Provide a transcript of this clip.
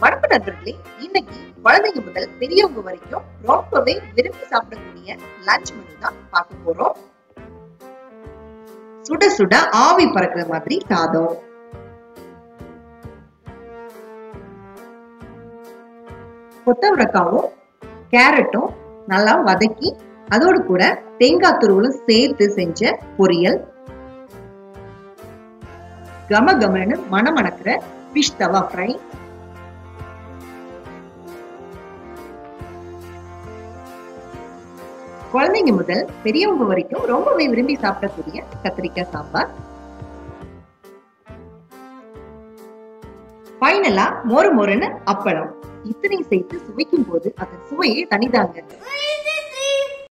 வணக்கம் நண்பர்களே இன்னைக்கு குழந்தைங்க முதல் பெரியவங்க வரைக்கும் ரொம்பவே விரும்பி சாப்பிடக்கூடிய லஞ்ச் மெனு தான் பார்க்க போறோம் சுட சுட ஆவி பறக்கிற மாதிரி சாதம் கொத்தவரக்காவும் கேரட்டும் நல்லா வதக்கி அதோடு கூட தேங்காய் துருவலும் சேர்த்து செஞ்ச பொரியல் கம கமன்னு மணமணக்கிற ஃபிஷ் தவா ஃப்ரை குழந்தைங்க முதல் பெரியவங்க வரைக்கும் ரொம்பவே விரும்பி சாப்பிடக்கூடிய கத்திரிக்காய் சாம்பார் ஃபைனலா மொறு மொறுன்னு அப்பளம் இத்தனை சேர்த்து சுவைக்கும் போது அதன் சுவையே தனிதாங்க